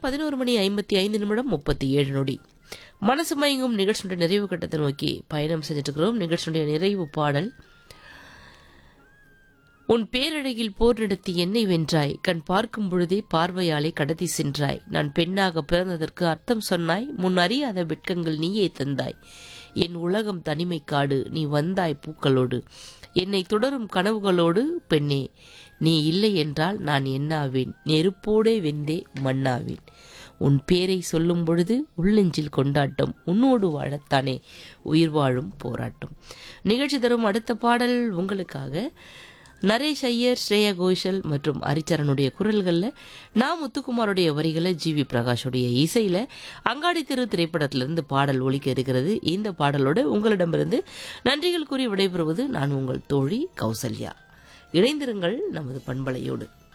பதினோரு மணி ஐம்பத்தி ஐந்து நிமிடம் முப்பத்தி ஏழு நொடி மனசு மயங்கும் நிகழ்ச்சியுடைய நிறைவு கட்டத்தை நோக்கி பயணம் செஞ்சுட்டு இருக்கிறோம் நிகழ்ச்சியுடைய நிறைவு பாடல் உன் பேரழகில் போர் நடத்தி என்னை வென்றாய் கண் பார்க்கும் பொழுதே பார்வையாலே கடத்தி சென்றாய் நான் பெண்ணாக பிறந்ததற்கு அர்த்தம் சொன்னாய் முன் அறியாத வெட்கங்கள் நீயே தந்தாய் என் உலகம் தனிமை காடு நீ வந்தாய் பூக்களோடு என்னை தொடரும் கனவுகளோடு பெண்ணே நீ இல்லை என்றால் நான் என்னாவேன் நெருப்போடே வெந்தே மண்ணாவேன் உன் பேரை சொல்லும் பொழுது உள்ளெஞ்சில் கொண்டாட்டம் உன்னோடு வாழத்தானே உயிர் வாழும் போராட்டம் நிகழ்ச்சி தரும் அடுத்த பாடல் உங்களுக்காக நரேஷ் ஐயர் ஸ்ரேயா கோஷல் மற்றும் ஹரிச்சரனுடைய குரல்களில் நா முத்துக்குமாருடைய வரிகளை ஜி வி பிரகாஷுடைய இசையில் அங்காடி திரு திரைப்படத்திலிருந்து பாடல் ஒலிக்க இருக்கிறது இந்த பாடலோடு உங்களிடமிருந்து நன்றிகள் கூறி விடைபெறுவது நான் உங்கள் தோழி கௌசல்யா இணைந்திருங்கள் நமது பண்பலையோடு